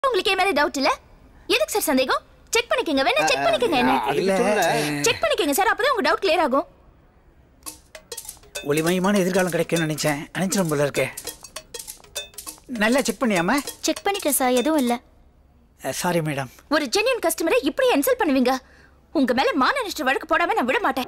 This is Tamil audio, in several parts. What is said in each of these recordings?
உங்களுக்கு என் மேல டவுட் இல்ல எதுக்கு சார் சந்தேகம் செக் பண்ணிக்கங்க வேணா செக் பண்ணிக்கங்க என்ன இல்ல செக் பண்ணிக்கங்க சார் அப்பதான் உங்க டவுட் கிளியர் ஆகும் ஒளிமயமான எதிர்காலம் கிடைக்கும்னு நினைச்சேன் நினைச்சிடும் போல இருக்கே நல்லா செக் பண்ணியாம செக் பண்ணிட்டேன் சார் எதுவும் இல்ல சாரி மேடம் ஒரு ஜென்யூன் கஸ்டமரை இப்படி இன்சல்ட் பண்ணுவீங்க உங்க மேல மான நஷ்ட வழக்கு போடாம நான் விட மாட்டேன்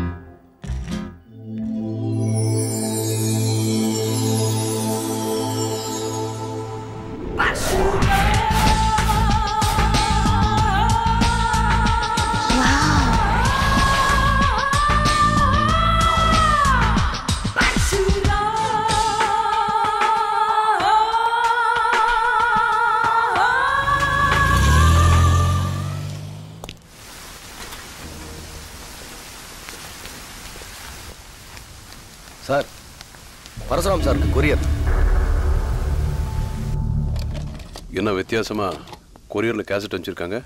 சார் பரசுராம் சாருக்கு கொரியர் என்ன வித்தியாசமா கொரியர்ல கேசட் வச்சிருக்காங்க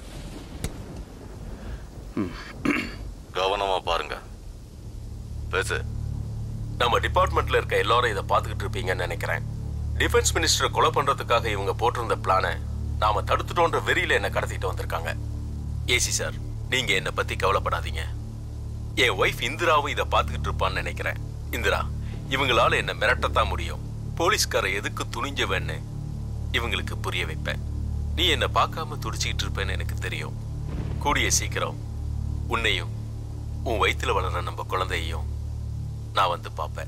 கவனமா பாருங்க பேசு நம்ம டிபார்ட்மெண்ட்ல இருக்க எல்லாரும் இதை பார்த்துக்கிட்டு இருப்பீங்கன்னு நினைக்கிறேன் டிஃபென்ஸ் மினிஸ்டரை கொலை பண்றதுக்காக இவங்க போட்டிருந்த பிளானை நாம தடுத்துட்டோன்ற வெறியில என்ன கடத்திட்டு வந்திருக்காங்க ஏசி சார் நீங்க என்னை பத்தி கவலைப்படாதீங்க என் ஒய்ஃப் இந்திராவும் இதை பார்த்துக்கிட்டு இருப்பான்னு நினைக்கிறேன் இந்திரா இவங்களால என்ன மிரட்டத்தான் முடியும் போலீஸ்கார எதுக்கு துணிஞ்சவன்னு இவங்களுக்கு புரிய வைப்பேன் நீ என்னை பார்க்காம துடிச்சிக்கிட்டு இருப்பேன்னு எனக்கு தெரியும் கூடிய சீக்கிரம் உன்னையும் உன் வயித்துல வளர்ற நம்ம குழந்தையையும் நான் வந்து பார்ப்பேன்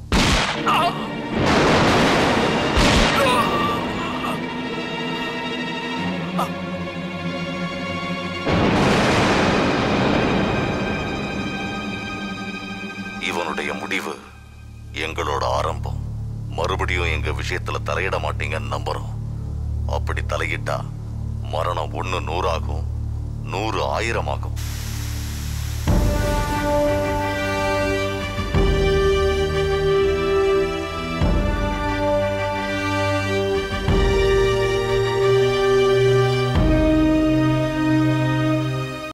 இவனுடைய முடிவு எங்களோட ஆரம்பம் மறுபடியும் எங்க விஷயத்துல தலையிட மாட்டீங்கன்னு நம்புறோம் அப்படி தலையிட்டா மரணம் ஒண்ணு நூறாகும் நூறு ஆயிரம் ஆகும்